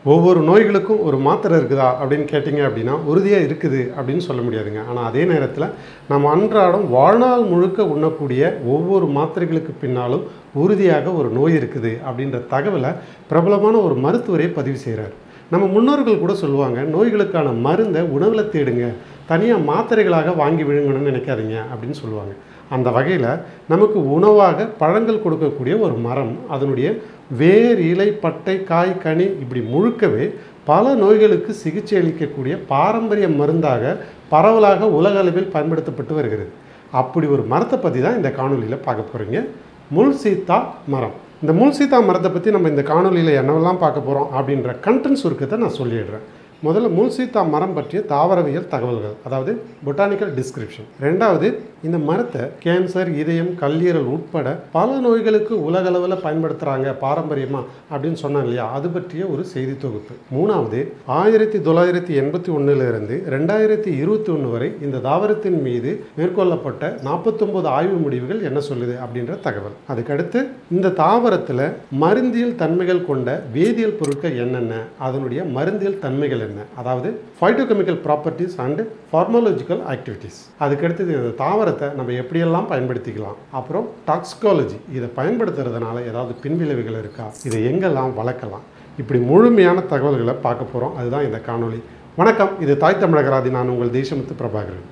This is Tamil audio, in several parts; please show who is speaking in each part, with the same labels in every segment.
Speaker 1: ஒவ்வொரு நோய்களுக்கும் ஒரு மாத்திரை இருக்குதா அப்படின்னு கேட்டிங்க அப்படின்னா உறுதியாக இருக்குது அப்படின்னு சொல்ல முடியாதுங்க ஆனால் அதே நேரத்தில் நம்ம அன்றாடம் வாழ்நாள் முழுக்க உண்ணக்கூடிய ஒவ்வொரு மாத்திரைகளுக்கு பின்னாலும் உறுதியாக ஒரு நோய் இருக்குது அப்படின்ற தகவலை பிரபலமான ஒரு மருத்துவரே பதிவு செய்கிறார் நம்ம முன்னோர்கள் கூட சொல்லுவாங்க நோய்களுக்கான மருந்தை உணவில் தேடுங்க தனியாக மாத்திரைகளாக வாங்கி விழுங்கணும்னு நினைக்காதீங்க அப்படின்னு சொல்லுவாங்க அந்த வகையில் நமக்கு உணவாக பழங்கள் கொடுக்கக்கூடிய ஒரு மரம் அதனுடைய வேர் இலை பட்டை காய் கனி இப்படி முழுக்கவே பல நோய்களுக்கு சிகிச்சை அளிக்கக்கூடிய பாரம்பரிய மருந்தாக பரவலாக உலக அளவில் பயன்படுத்தப்பட்டு வருகிறது அப்படி ஒரு மரத்தை பற்றி தான் இந்த காணொலியில் பார்க்க போகிறீங்க முள் சீத்தா மரம் இந்த முள் சீத்தா மரத்தை பற்றி நம்ம இந்த காணொலியில் என்னவெல்லாம் பார்க்க போகிறோம் அப்படின்ற கண்டென்ட் சுருக்கத்தை நான் சொல்லிடுறேன் முதல்ல முள் சீத்தா மரம் பற்றிய தாவரவியல் தகவல்கள் அதாவது பொட்டானிக்கல் டிஸ்கிரிப்ஷன் ரெண்டாவது இந்த மரத்தை கேன்சர் இதயம் கல்லீரல் உட்பட பல நோய்களுக்கு உலக அளவில் பயன்படுத்துகிறாங்க பாரம்பரியமாக அப்படின்னு சொன்னேன் இல்லையா அது பற்றிய ஒரு செய்தி தொகுப்பு மூணாவது ஆயிரத்தி தொள்ளாயிரத்தி எண்பத்தி ஒன்றிலிருந்து ரெண்டாயிரத்தி இருபத்தி ஒன்று வரை இந்த தாவரத்தின் மீது மேற்கொள்ளப்பட்ட நாற்பத்தொம்பது ஆய்வு முடிவுகள் என்ன சொல்லுது அப்படின்ற தகவல் அதுக்கடுத்து இந்த தாவரத்தில் மருந்தியல் தன்மைகள் கொண்ட வேதியியல் பொருட்கள் என்னென்ன அதனுடைய மருந்தியல் தன்மைகள் என்ன அதாவது phytochemical properties and pharmacological activities அதுக்கடுத்தது இந்த தாவரத்தை நம்ம எப்படியெல்லாம் பயன்படுத்திக்கலாம் அப்புறம் டாக்ஸிகாலஜி இதை பயன்படுத்துறதுனால ஏதாவது பின்விளைவுகள் இருக்கா இதை எங்கெல்லாம் வளர்க்கலாம் இப்படி முழுமையான தகவல்களை பார்க்க போகிறோம் அதுதான் இந்த காணொளி வணக்கம் இது தாய் தமிழகராதி நான் உங்கள் தேசமுத்து பிரபாகரன்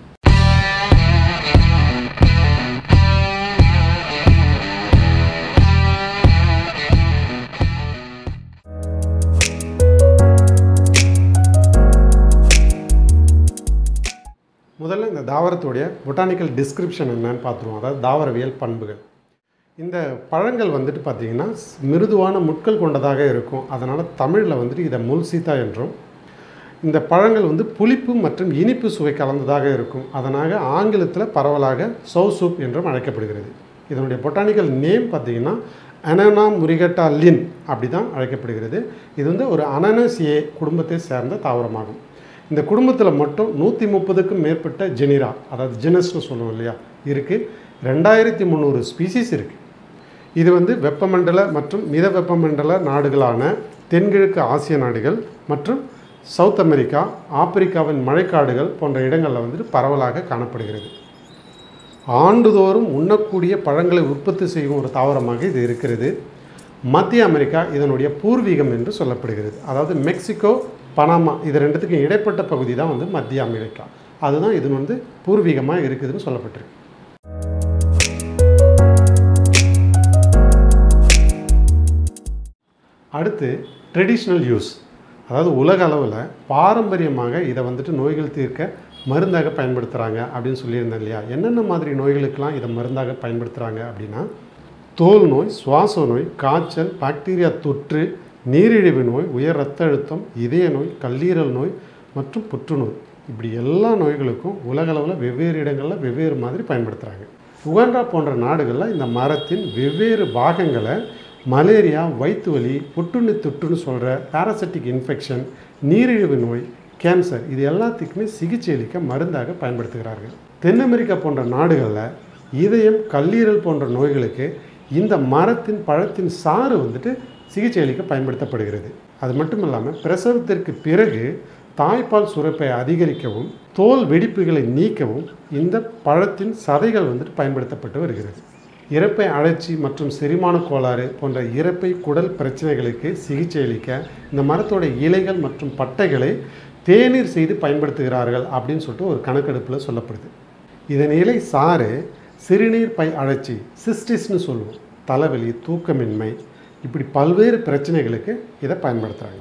Speaker 1: முதல்ல இந்த தாவரத்துடைய பொட்டானிக்கல் டிஸ்கிரிப்ஷன் என்னன்னு பார்த்துருவோம் அதாவது தாவரவியல் பண்புகள் இந்த பழங்கள் வந்துட்டு பார்த்திங்கன்னா மிருதுவான முட்கள் கொண்டதாக இருக்கும் அதனால் தமிழில் வந்துட்டு இதை முள் சீத்தா என்றும் இந்த பழங்கள் வந்து புளிப்பு மற்றும் இனிப்பு சுவை கலந்ததாக இருக்கும் அதனால் ஆங்கிலத்தில் பரவலாக சௌ சூப் என்றும் அழைக்கப்படுகிறது இதனுடைய பொட்டானிக்கல் நேம் பார்த்திங்கன்னா அனனா முரிகட்டா லின் அப்படி தான் அழைக்கப்படுகிறது இது வந்து ஒரு அனனசியே குடும்பத்தை சேர்ந்த தாவரமாகும் இந்த குடும்பத்தில் மட்டும் நூற்றி முப்பதுக்கும் மேற்பட்ட ஜெனிரா அதாவது ஜெனஸ்னு சொல்லுவோம் இல்லையா இருக்குது ரெண்டாயிரத்தி முந்நூறு ஸ்பீசிஸ் இருக்குது இது வந்து வெப்பமண்டல மற்றும் மித வெப்பமண்டல நாடுகளான தென்கிழக்கு ஆசிய நாடுகள் மற்றும் சவுத் அமெரிக்கா ஆப்பிரிக்காவின் மழைக்காடுகள் போன்ற இடங்களில் வந்துட்டு பரவலாக காணப்படுகிறது ஆண்டுதோறும் உண்ணக்கூடிய பழங்களை உற்பத்தி செய்யும் ஒரு தாவரமாக இது இருக்கிறது மத்திய அமெரிக்கா இதனுடைய பூர்வீகம் என்று சொல்லப்படுகிறது அதாவது மெக்சிகோ பனாமா இது ரெண்டுத்துக்கும் இடைப்பட்ட பகுதி தான் வந்து மத்திய அமெரிக்கா அதுதான் இது வந்து பூர்வீகமாக இருக்குதுன்னு சொல்லப்பட்டிருக்கு அடுத்து ட்ரெடிஷ்னல் யூஸ் அதாவது உலக அளவில் பாரம்பரியமாக இதை வந்துட்டு நோய்கள் தீர்க்க மருந்தாக பயன்படுத்துகிறாங்க அப்படின்னு சொல்லியிருந்தேன் இல்லையா என்னென்ன மாதிரி நோய்களுக்கெல்லாம் இதை மருந்தாக பயன்படுத்துகிறாங்க அப்படின்னா தோல் நோய் சுவாச நோய் காய்ச்சல் பாக்டீரியா தொற்று நீரிழிவு நோய் உயர் ரத்த அழுத்தம் இதய நோய் கல்லீரல் நோய் மற்றும் புற்றுநோய் இப்படி எல்லா நோய்களுக்கும் உலகளவில் வெவ்வேறு இடங்களில் வெவ்வேறு மாதிரி பயன்படுத்துகிறாங்க உகாண்டா போன்ற நாடுகளில் இந்த மரத்தின் வெவ்வேறு பாகங்களை மலேரியா வயிற்று வலி புற்றுண்ணி தொற்றுன்னு சொல்கிற பாராசட்டிக் இன்ஃபெக்ஷன் நீரிழிவு நோய் கேன்சர் இது எல்லாத்துக்குமே சிகிச்சை அளிக்க மருந்தாக பயன்படுத்துகிறார்கள் தென் அமெரிக்கா போன்ற நாடுகளில் இதயம் கல்லீரல் போன்ற நோய்களுக்கு இந்த மரத்தின் பழத்தின் சாறு வந்துட்டு சிகிச்சை அளிக்க பயன்படுத்தப்படுகிறது அது மட்டும் இல்லாமல் பிரசவத்திற்கு பிறகு தாய்ப்பால் சுரப்பை அதிகரிக்கவும் தோல் வெடிப்புகளை நீக்கவும் இந்த பழத்தின் சதைகள் வந்துட்டு பயன்படுத்தப்பட்டு வருகிறது இறப்பை அழற்சி மற்றும் செரிமான கோளாறு போன்ற இறப்பை குடல் பிரச்சனைகளுக்கு சிகிச்சை அளிக்க இந்த மரத்தோட இலைகள் மற்றும் பட்டைகளை தேநீர் செய்து பயன்படுத்துகிறார்கள் அப்படின்னு சொல்லிட்டு ஒரு கணக்கெடுப்பில் சொல்லப்படுது இதன் இலை சாறு சிறுநீர் பை அழற்சி சிஸ்டிஸ்னு சொல்லுவோம் தலைவலி தூக்கமின்மை இப்படி பல்வேறு பிரச்சனைகளுக்கு இதை பயன்படுத்துகிறாங்க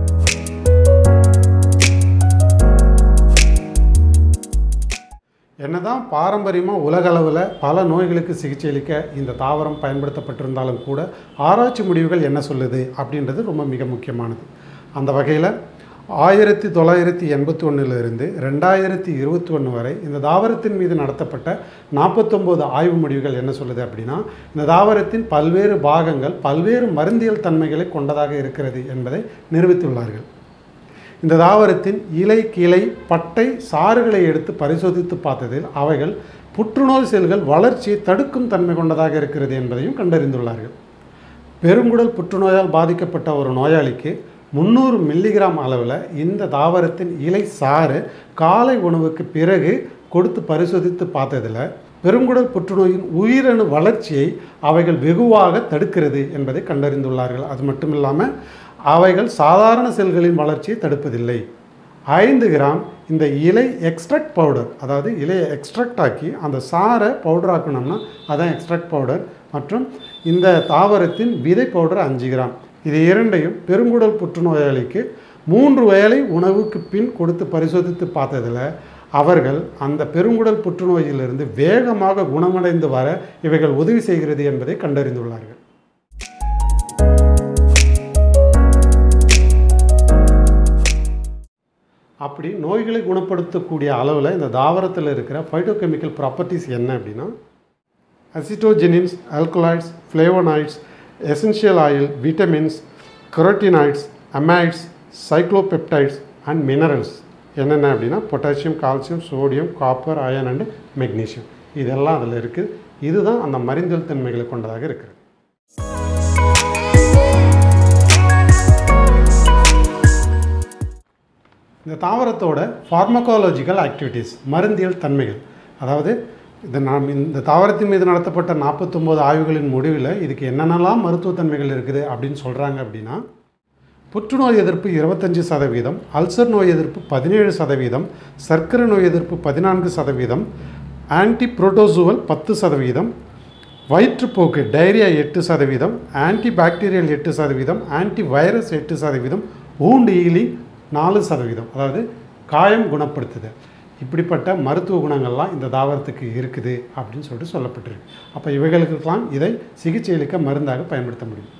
Speaker 1: என்னதான் பாரம்பரியமாக உலக அளவில் பல நோய்களுக்கு சிகிச்சை அளிக்க இந்த தாவரம் பயன்படுத்தப்பட்டிருந்தாலும் கூட ஆராய்ச்சி முடிவுகள் என்ன சொல்லுது அப்படின்றது ரொம்ப மிக முக்கியமானது அந்த வகையில் ஆயிரத்தி தொள்ளாயிரத்தி எண்பத்தி ஒன்றிலிருந்து ரெண்டாயிரத்தி இருபத்தி ஒன்று வரை இந்த தாவரத்தின் மீது நடத்தப்பட்ட நாற்பத்தொம்போது ஆய்வு முடிவுகள் என்ன சொல்லுது அப்படின்னா இந்த தாவரத்தின் பல்வேறு பாகங்கள் பல்வேறு மருந்தியல் தன்மைகளை கொண்டதாக இருக்கிறது என்பதை நிரூபித்துள்ளார்கள் இந்த தாவரத்தின் இலை கிளை பட்டை சாறுகளை எடுத்து பரிசோதித்து பார்த்ததில் அவைகள் புற்றுநோய் செல்கள் வளர்ச்சியை தடுக்கும் தன்மை கொண்டதாக இருக்கிறது என்பதையும் கண்டறிந்துள்ளார்கள் பெருங்குடல் புற்றுநோயால் பாதிக்கப்பட்ட ஒரு நோயாளிக்கு முந்நூறு மில்லிகிராம் அளவில் இந்த தாவரத்தின் இலை சாறு காலை உணவுக்கு பிறகு கொடுத்து பரிசோதித்து பார்த்ததில் பெருங்குடல் புற்றுநோயின் உயிரணு வளர்ச்சியை அவைகள் வெகுவாக தடுக்கிறது என்பதை கண்டறிந்துள்ளார்கள் அது மட்டும் இல்லாமல் அவைகள் சாதாரண செல்களின் வளர்ச்சியை தடுப்பதில்லை ஐந்து கிராம் இந்த இலை எக்ஸ்ட்ராக்ட் பவுடர் அதாவது இலையை எக்ஸ்ட்ராக்ட் ஆக்கி அந்த சாரை பவுடர் ஆக்கணும்னா அதான் எக்ஸ்ட்ராக்ட் பவுடர் மற்றும் இந்த தாவரத்தின் விதை பவுடர் அஞ்சு கிராம் இது இரண்டையும் பெருங்குடல் புற்றுநோயாளிக்கு மூன்று வேளை உணவுக்கு பின் கொடுத்து பரிசோதித்து பார்த்ததில் அவர்கள் அந்த பெருங்குடல் புற்றுநோயிலிருந்து வேகமாக குணமடைந்து வர இவைகள் உதவி செய்கிறது என்பதை கண்டறிந்துள்ளார்கள் அப்படி நோய்களை குணப்படுத்தக்கூடிய அளவில் இந்த தாவரத்தில் இருக்கிற ஃபைட்டோகெமிக்கல் ப்ராப்பர்ட்டிஸ் என்ன அப்படின்னா acetogenins alkaloids flavonoids essential oil vitamins carotenoids amides cyclopeptides and minerals என்னென்ன அப்படின்னா potassium calcium sodium copper iron and magnesium இதெல்லாம் அதில் இருக்குது இதுதான் அந்த மருந்தியல் தன்மைகளை கொண்டதாக இருக்குது இந்த தாவரத்தோட ஃபார்மகாலஜிக்கல் ஆக்டிவிட்டீஸ் மருந்தியல் தன்மைகள் அதாவது இந்த நாம் இந்த தாவரத்தின் மீது நடத்தப்பட்ட நாற்பத்தொம்போது ஆய்வுகளின் முடிவில் இதுக்கு என்னென்னலாம் மருத்துவத்தன்மைகள் இருக்குது அப்படின்னு சொல்கிறாங்க அப்படின்னா புற்றுநோய் எதிர்ப்பு இருபத்தஞ்சி சதவீதம் அல்சர் நோய் எதிர்ப்பு பதினேழு சதவீதம் சர்க்கரை நோய் எதிர்ப்பு பதினான்கு சதவீதம் ஆன்டி புரோட்டோசுவல் பத்து சதவீதம் வயிற்றுப்போக்கு டைரியா எட்டு சதவீதம் ஆன்டி பாக்டீரியல் எட்டு சதவீதம் ஆன்டி வைரஸ் எட்டு சதவீதம் ஊண்டு ஈலிங் நாலு சதவீதம் அதாவது காயம் குணப்படுத்துதல் இப்படிப்பட்ட மருத்துவ குணங்கள்லாம் இந்த தாவரத்துக்கு இருக்குது அப்படின்னு சொல்லிட்டு சொல்லப்பட்டிருக்கு அப்போ இவைகளுக்கெல்லாம் இதை சிகிச்சையளிக்க மருந்தாக பயன்படுத்த முடியும்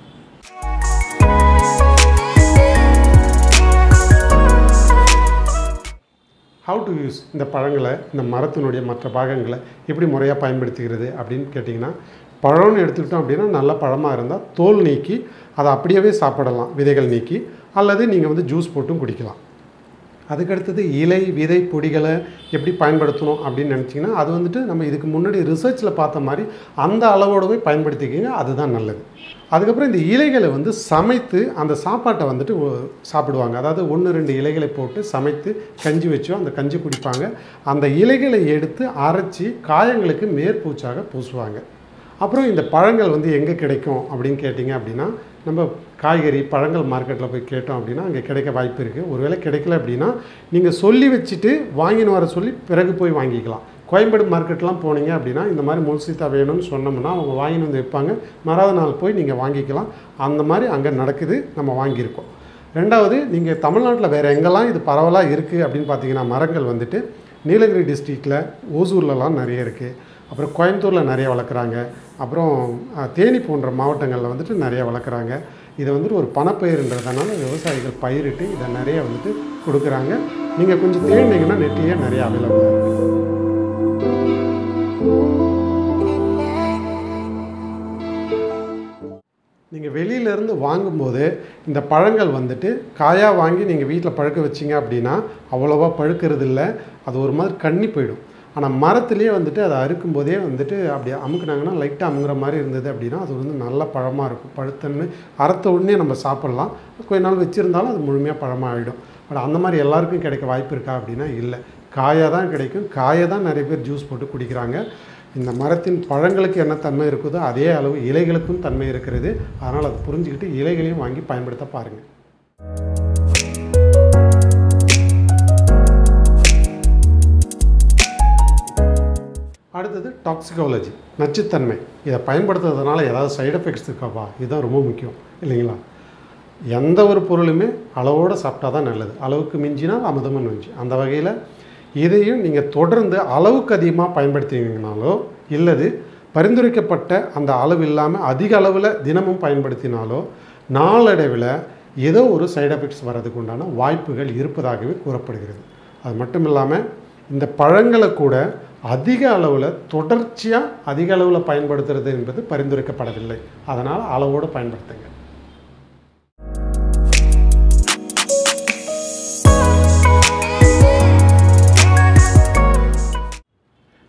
Speaker 1: ஹவு டு யூஸ் இந்த பழங்களை இந்த மரத்தினுடைய மற்ற பாகங்களை எப்படி முறையாக பயன்படுத்துகிறது அப்படின்னு கேட்டிங்கன்னா பழம்னு எடுத்துக்கிட்டோம் அப்படின்னா நல்ல பழமாக இருந்தால் தோல் நீக்கி அதை அப்படியே சாப்பிடலாம் விதைகள் நீக்கி அல்லது நீங்கள் வந்து ஜூஸ் போட்டும் குடிக்கலாம் அதுக்கடுத்தது இலை விதை பொடிகளை எப்படி பயன்படுத்தணும் அப்படின்னு நினச்சிங்கன்னா அது வந்துட்டு நம்ம இதுக்கு முன்னாடி ரிசர்ச்சில் பார்த்த மாதிரி அந்த அளவோடவே பயன்படுத்திக்கிங்க அதுதான் நல்லது அதுக்கப்புறம் இந்த இலைகளை வந்து சமைத்து அந்த சாப்பாட்டை வந்துட்டு ஒ- சாப்பிடுவாங்க அதாவது ஒன்று ரெண்டு இலைகளை போட்டு சமைத்து கஞ்சி வச்சோ அந்த கஞ்சி குடிப்பாங்க அந்த இலைகளை எடுத்து அரைச்சி காயங்களுக்கு மேற்பூச்சாக பூசுவாங்க அப்புறம் இந்த பழங்கள் வந்து எங்கே கிடைக்கும் அப்படின்னு கேட்டிங்க அப்படின்னா நம்ம காய்கறி பழங்கள் மார்க்கெட்டில் போய் கேட்டோம் அப்படின்னா அங்கே கிடைக்க வாய்ப்பு இருக்குது ஒருவேளை கிடைக்கல அப்படின்னா நீங்கள் சொல்லி வச்சுட்டு வாங்கின்னு வர சொல்லி பிறகு போய் வாங்கிக்கலாம் கோயம்பேடு மார்க்கெட்லாம் போனீங்க அப்படின்னா இந்த மாதிரி முல்சீத்தா வேணும்னு சொன்னோம்னா அவங்க வாங்கின்னு வந்து வைப்பாங்க மறாவது நாள் போய் நீங்கள் வாங்கிக்கலாம் அந்த மாதிரி அங்கே நடக்குது நம்ம வாங்கியிருக்கோம் ரெண்டாவது நீங்கள் தமிழ்நாட்டில் வேறு எங்கெல்லாம் இது பரவலாக இருக்குது அப்படின்னு பார்த்தீங்கன்னா மரங்கள் வந்துட்டு நீலகிரி டிஸ்ட்ரிக்டில் ஓசூர்லலாம் நிறைய இருக்குது அப்புறம் கோயம்புத்தூரில் நிறைய வளர்க்குறாங்க அப்புறம் அஹ், தேனி போன்ற மாவட்டங்களில் வந்துட்டு நிறைய வளர்க்குறாங்க இதை வந்துட்டு ஒரு பணப்பயிர்ன்றதுனால விவசாயிகள் பயிரிட்டு இதை நிறைய வந்துட்டு கொடுக்குறாங்க நீங்கள் கொஞ்சம் தேடினீங்கன்னா நெட்லேயே நிறைய அவைலபிளாக இருக்குது நீங்கள் வெளியிலேருந்து வாங்கும்போது இந்த பழங்கள் வந்துட்டு காயாக வாங்கி நீங்கள் வீட்டில் பழுக்க வச்சீங்க அப்படின்னா அவ்வளோவா பழுக்கிறது இல்லை அது ஒரு மாதிரி கண்ணி போயிடும் ஆனால் மரத்துலேயே வந்துட்டு அதை அறுக்கும் போதே வந்துட்டு அப்படி அமுக்குனாங்கன்னா லைட்டாக அமுங்குற மாதிரி இருந்தது அப்படின்னா அது வந்து நல்ல பழமாக இருக்கும் பழுத்தன்னு அறுத்த உடனே நம்ம சாப்பிட்லாம் கொஞ்ச நாள் வச்சுருந்தாலும் அது முழுமையாக பழமாக ஆகிடும் பட் அந்த மாதிரி எல்லாருக்கும் கிடைக்க வாய்ப்பு இருக்கா அப்படின்னா இல்லை காயாக தான் கிடைக்கும் காயை தான் நிறைய பேர் ஜூஸ் போட்டு குடிக்கிறாங்க இந்த மரத்தின் பழங்களுக்கு என்ன தன்மை இருக்குதோ அதே அளவு இலைகளுக்கும் தன்மை இருக்கிறது அதனால் அதை புரிஞ்சுக்கிட்டு இலைகளையும் வாங்கி பயன்படுத்த பாருங்கள் அடுத்தது டாக்ஸிகாலஜி நச்சுத்தன்மை இதை பயன்படுத்துறதுனால ஏதாவது சைடு எஃபெக்ட்ஸ் இருக்காப்பா இதுதான் ரொம்ப முக்கியம் இல்லைங்களா எந்த ஒரு பொருளுமே அளவோடு சாப்பிட்டா தான் நல்லது அளவுக்கு மிஞ்சினால் அமிர்தமும் நஞ்சு அந்த வகையில் இதையும் நீங்கள் தொடர்ந்து அளவுக்கு அதிகமாக பயன்படுத்தினீங்கனாலோ இல்லது பரிந்துரைக்கப்பட்ட அந்த அளவு இல்லாமல் அதிக அளவில் தினமும் பயன்படுத்தினாலோ நாளடைவில் ஏதோ ஒரு சைடு எஃபெக்ட்ஸ் வர்றதுக்கு உண்டான வாய்ப்புகள் இருப்பதாகவே கூறப்படுகிறது அது மட்டும் இல்லாமல் இந்த பழங்களை கூட அதிக அளவில் தொடர்ச்சியாக அதிக அளவில் பயன்படுத்துறது என்பது பரிந்துரைக்கப்படவில்லை அதனால் அளவோடு பயன்படுத்துங்க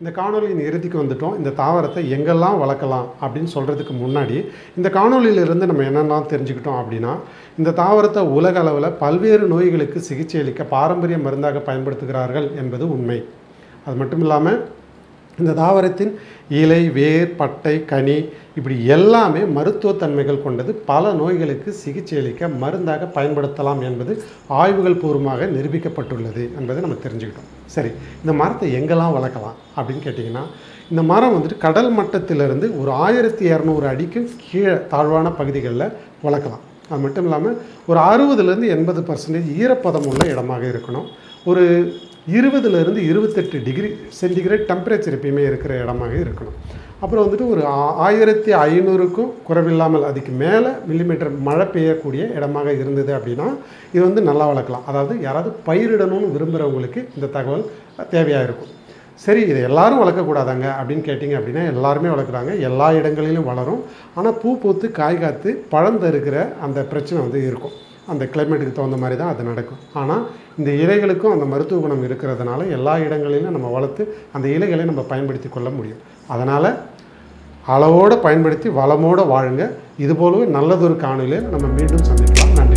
Speaker 1: இந்த காணொலியின் இறுதிக்கு வந்துட்டோம் இந்த தாவரத்தை எங்கெல்லாம் வளர்க்கலாம் அப்படின்னு சொல்கிறதுக்கு முன்னாடி இந்த காணொலியிலிருந்து நம்ம என்னெல்லாம் தெரிஞ்சுக்கிட்டோம் அப்படின்னா இந்த தாவரத்தை உலக அளவில் பல்வேறு நோய்களுக்கு சிகிச்சை அளிக்க பாரம்பரிய மருந்தாக பயன்படுத்துகிறார்கள் என்பது உண்மை அது மட்டும் இல்லாமல் இந்த தாவரத்தின் இலை வேர் பட்டை கனி இப்படி எல்லாமே மருத்துவத்தன்மைகள் கொண்டது பல நோய்களுக்கு சிகிச்சை அளிக்க மருந்தாக பயன்படுத்தலாம் என்பது ஆய்வுகள் பூர்வமாக நிரூபிக்கப்பட்டுள்ளது என்பதை நம்ம தெரிஞ்சுக்கிட்டோம் சரி இந்த மரத்தை எங்கெல்லாம் வளர்க்கலாம் அப்படின்னு கேட்டிங்கன்னா இந்த மரம் வந்துட்டு கடல் மட்டத்திலிருந்து ஒரு ஆயிரத்தி இரநூறு அடிக்கும் கீழே தாழ்வான பகுதிகளில் வளர்க்கலாம் அது மட்டும் இல்லாமல் ஒரு அறுபதுலேருந்து எண்பது பர்சன்டேஜ் ஈரப்பதம் உள்ள இடமாக இருக்கணும் ஒரு இருபதுலேருந்து இருபத்தெட்டு டிகிரி சென்டிகிரேட் டெம்பரேச்சர் எப்பயுமே இருக்கிற இடமாக இருக்கணும் அப்புறம் வந்துட்டு ஒரு ஆ- ஆயிரத்தி ஐநூறுக்கும் குறைவில்லாமல் அதுக்கு மேலே மில்லிமீட்டர் மழை பெய்யக்கூடிய இடமாக இருந்தது அப்படின்னா இது வந்து நல்லா வளர்க்கலாம் அதாவது யாராவது பயிரிடணும்னு விரும்புகிறவங்களுக்கு இந்த தகவல் தேவையாக இருக்கும் சரி இதை எல்லாரும் வளர்க்கக்கூடாதாங்க அப்படின்னு கேட்டிங்க அப்படின்னா எல்லாருமே வளர்க்குறாங்க எல்லா இடங்களிலும் வளரும் ஆனால் பூ பூத்து காய் காத்து பழம் தருகிற அந்த பிரச்சனை வந்து இருக்கும் அந்த கிளைமேட்டுக்கு தகுந்த மாதிரி தான் அது நடக்கும் ஆனால் இந்த இலைகளுக்கும் அந்த மருத்துவ குணம் இருக்கிறதுனால எல்லா இடங்களிலும் நம்ம வளர்த்து அந்த இலைகளை நம்ம பயன்படுத்தி கொள்ள முடியும் அதனால் அளவோடு பயன்படுத்தி வளமோடு வாழுங்க இதுபோலவே நல்லதொரு காணொலியில் நம்ம மீண்டும் சந்திக்கலாம் நன்றி